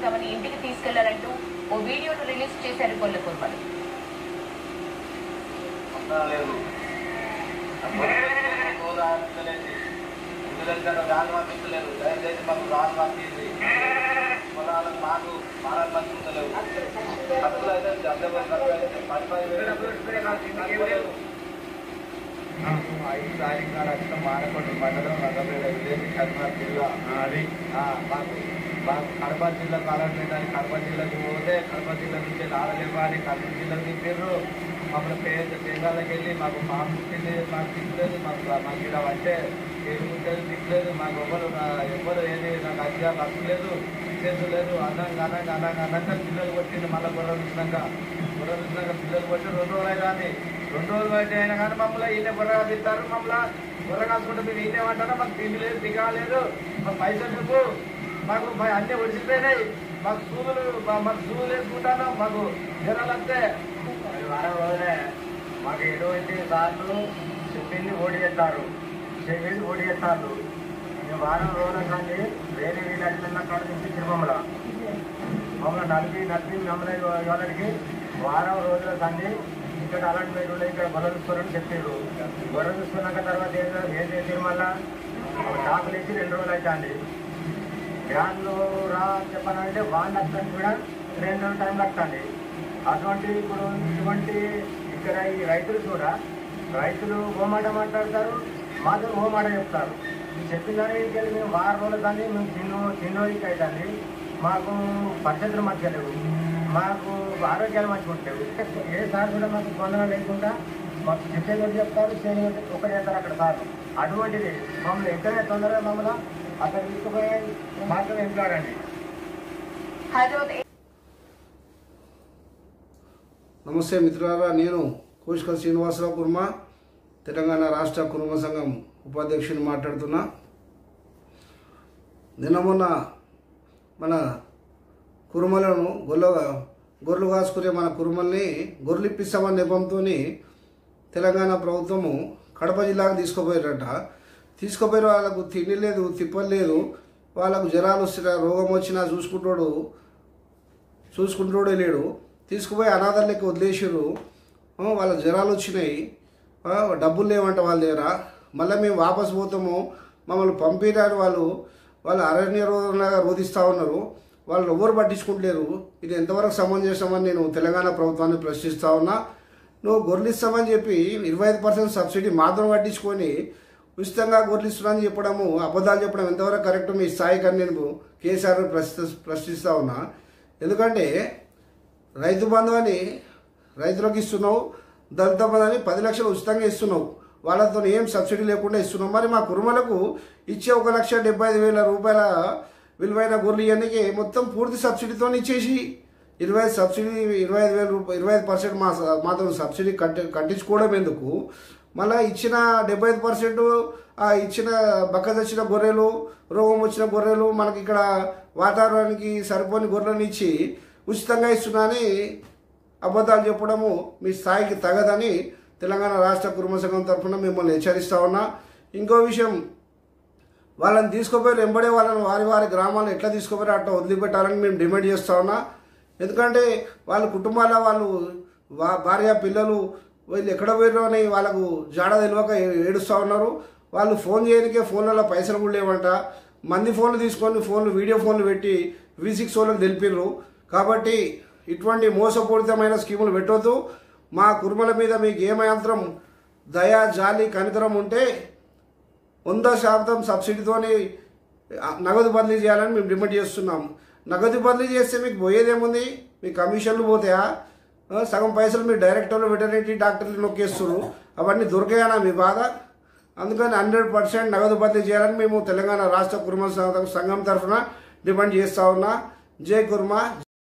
తమని ఇంటికి తీసుకెళ్లారంటూ ఓ వీడియోను రిలీజ్ చేశారు కొల్ల కుర్మలు లేదు ఇందులో రాను పంపించలేదు దయచేసి మాకు రాను పంపించింది పొలాలకు మాకు మారాలు పంపించలేవు ఖర్చులు అయితే డెబ్బై పది పది వేలు ఐదు తారీఖు నాడు వచ్చిన మానకొండ మండలం నగరపేట విలేజ్ కరీంనగర్ జిల్లా అది మాకు మాకు కడప జిల్లా కాలపేటానికి కడప జిల్లాకి పోతే కడప జిల్లా నుంచి నారలేపాని కర్నూలు జిల్లాకి తిప్పారు మమ్మల్ని పేద కేంద్రాలకు వెళ్ళి మాకు మాకు తిండి మాకు తిప్పలేదు మాకు మాకు ఇక్కడ అంటే ఏడుకుంటేది తిప్పలేదు మాకు ఎవరు నా- ఎవరు ఏది నాకు అజ్జా హక్కు లేదు చేసు లేదు అన్నంగా అన్నంగా అన్నంగా అన్నంగా పిల్లలు కొట్టింది మళ్ళీ గొర్రెలు ఇచ్చినాక గొర్రెలు ఇచ్చినాక పిల్లలు కొట్టి రెండు రోజులు అయితే రెండు రోజులు బయట అయినా కానీ మమ్మల్ని ఈయన బొర్ర తింటారు మమ్మల్ని బొర్ర కాసుకుంటే మీరు ఈయనేమంటారో మాకు తిండి లేదు దిగాలేదు మాకు పైసలు లేవు మాకు మా అన్నీ ఒడిచిపోయినాయి మాకు సూదులు మా- మాకు సూదులు వేసుకుంటాను మాకు జ్వరాలు వస్తే అది వారం రోజులే మాకు ఎటువంటి సార్లు చెప్పింది ఓడి చేస్తారు చెప్పింది ఓడి చేస్తారు మేము వారం రోజుల కానీ వేరే వీళ్ళు అడిగిన కాడ నుంచి తిరుమల మమ్మల్ని నలిపి నలిపి మమ్మల్ని వాళ్ళకి వారం రోజుల కానీ ఇక్కడ అలాంటి మీరు ఇక్కడ గొర్రెలు చూసుకోరని చెప్పారు గొర్రెలు చూసుకున్నాక తర్వాత ఏం ఏం చేసారు మళ్ళా డాకులు ఇచ్చి రెండు రోజులు అవుతుంది వ్యాన్లు రా చెప్పాలంటే వాన్ వస్తాను కూడా రెండు రోజులు టైం పడుతుంది అటువంటి ఇప్పుడు ఇటువంటి ఇక్కడ ఈ రైతులు కూడా రైతులు ఓ మాట మాట్లాడతారు మాత్రం ఓ మాట చెప్తారు ఈ చెప్పిన దానికి వెళ్ళి మేము వారం రోజులు కానీ మేము చిన్న చిన్న రోజుకి అవుతుంది మాకు పరిస్థితులు మంచిగా లేవు మాకు ఆరోగ్యాలు మంచిగా ఉంటాయి ఏ సార్ కూడా మాకు స్పందన లేకుండా మాకు చెప్పేది ఒకటి చెప్తారు చేయని ఒకటి చేస్తారు అక్కడ సార్ అటువంటిది మమ్మల్ని ఎక్కడైనా తొందరగా మమ్మల్ని అక్కడ తీసుకుపోయే మార్గం ఎంట్లాడండి హైదరాబాద్ నమస్తే మిత్రులారా నేను కోశికల్ శ్రీనివాసరావు కుర్మ తెలంగాణ రాష్ట్ర కుటుంబ సంఘం ఉపాధ్యక్షుని మాట్లాడుతున్నా నిన్న మొన్న మన కురుమలను గొల్ల గొర్రెలు కాసుకునే మన కురుమల్ని గొర్రెలు ఇప్పిస్తామన్న నెపంతో తెలంగాణ ప్రభుత్వము కడప జిల్లాకు తీసుకుపోయారట తీసుకుపోయిన వాళ్ళకు తిండి లేదు తిప్పలు లేదు వాళ్ళకు జ్వరాలు వస్తున్నా రోగం వచ్చినా చూసుకుంటాడు చూసుకుంటూడే లేడు తీసుకుపోయి అనాథాల లెక్క వదిలేసారు ఆ, వాళ్ళ జ్వరాలు వచ్చినాయి ఆ, డబ్బులు లేవంట వాళ్ళ దగ్గర మళ్ళీ మేము వాపస్ పోతాము మమ్మల్ని పంపిరాని వాళ్ళు వాళ్ళు అరణ్య రోజులాగా రోధిస్తూ ఉన్నారు వాళ్ళు ఎవరు పట్టించుకుంటలేరు ఇది ఎంతవరకు సమంజసమని నేను తెలంగాణ ప్రభుత్వాన్ని ప్రశ్నిస్తా ఉన్నా నువ్వు గొర్రెలు ఇస్తామని చెప్పి ఇరవై ఐదు పర్సెంట్ సబ్సిడీ మాత్రం పట్టించుకొని ఉచితంగా గొర్రెలు ఇస్తున్నానని చెప్పడము అబద్ధాలు చెప్పడం ఎంతవరకు కరెక్ట్ మీ స్థాయికి అని నేను కేసీఆర్ ప్రశ్న ప్రశ్నిస్తా ఉన్నా ఎందుకంటే రైతు బంధువని రైతులకు ఇస్తున్నావు దళిత బంధుని పది లక్షలు ఉచితంగా ఇస్తున్నావు వాళ్ళతో ఏం సబ్సిడీ లేకుండా ఇస్తున్నావు మరి మా కుటుంబాలకు ఇచ్చే ఒక లక్ష డెబ్బై ఐదు వేల రూపాయల విలువైన గొర్రెలు ఇవన్నీ మొత్తం పూర్తి సబ్సిడీతో ఇచ్చేసి ఇరవై ఐదు సబ్సిడీ ఇరవై ఐదు వేల రూపాయలు ఇరవై ఐదు పర్సెంట్ మా మాత్రం సబ్సిడీ కట్టి కట్టించుకోవడం ఎందుకు మళ్ళీ ఇచ్చిన డెబ్బై ఐదు పర్సెంట్ ఆ ఇచ్చిన బక్క తెచ్చిన గొర్రెలు రోగం వచ్చిన గొర్రెలు మనకి ఇక్కడ వాతావరణానికి సరిపోని గొర్రెలను ఇచ్చి ఉచితంగా ఇస్తున్నానని అబద్ధాలు చెప్పడము మీ స్థాయికి తగదని తెలంగాణ రాష్ట్ర కుటుంబ సంఘం తరఫున మిమ్మల్ని హెచ్చరిస్తా ఉన్నా ఇంకో విషయం వాళ్ళని తీసుకుపోయి వెంబడే వాళ్ళని వారి వారి గ్రామాలను ఎట్లా తీసుకుపోయి అట్లా వదిలిపెట్టాలని మేము డిమాండ్ చేస్తా ఉన్నా ఎందుకంటే వాళ్ళ కుటుంబాల వాళ్ళు వా- భార్య పిల్లలు వీళ్ళు ఎక్కడ పోయారో అని వాళ్ళకు జాడ తెలియక ఏ- ఏడుస్తూ ఉన్నారు వాళ్ళు ఫోన్ చేయడానికే ఫోన్లలో పైసలు కూడా లేవంట మంది ఫోన్లు తీసుకొని ఫోన్లు వీడియో ఫోన్లు పెట్టి వి సిక్స్ వాళ్ళకి తెలిపిర్రు కాబట్టి ఇటువంటి మోసపూరితమైన స్కీములు పెట్టొద్దు మా కుర్మల మీద మీకు ఏమాత్రం దయా జాలి కనితరం ఉంటే వంద శాతం సబ్సిడీతోని ఆ, నగదు బదిలీ చేయాలని మేము డిమాండ్ చేస్తున్నాం నగదు బదిలీ చేస్తే మీకు పోయేదేముంది మీ కమిషన్లు పోతాయా ఆ, సగం పైసలు మీరు డైరెక్టర్లు వెటర్నరీ డాక్టర్లు నొక్కేస్తారు అవన్నీ దొరికాయనా మీ బాధ అందుకని హండ్రెడ్ పర్సెంట్ నగదు బదిలీ చేయాలని మేము తెలంగాణ రాష్ట్ర కుర్మ సంఘం తరఫున డిమాండ్ చేస్తా ఉన్నా జై కుర్మ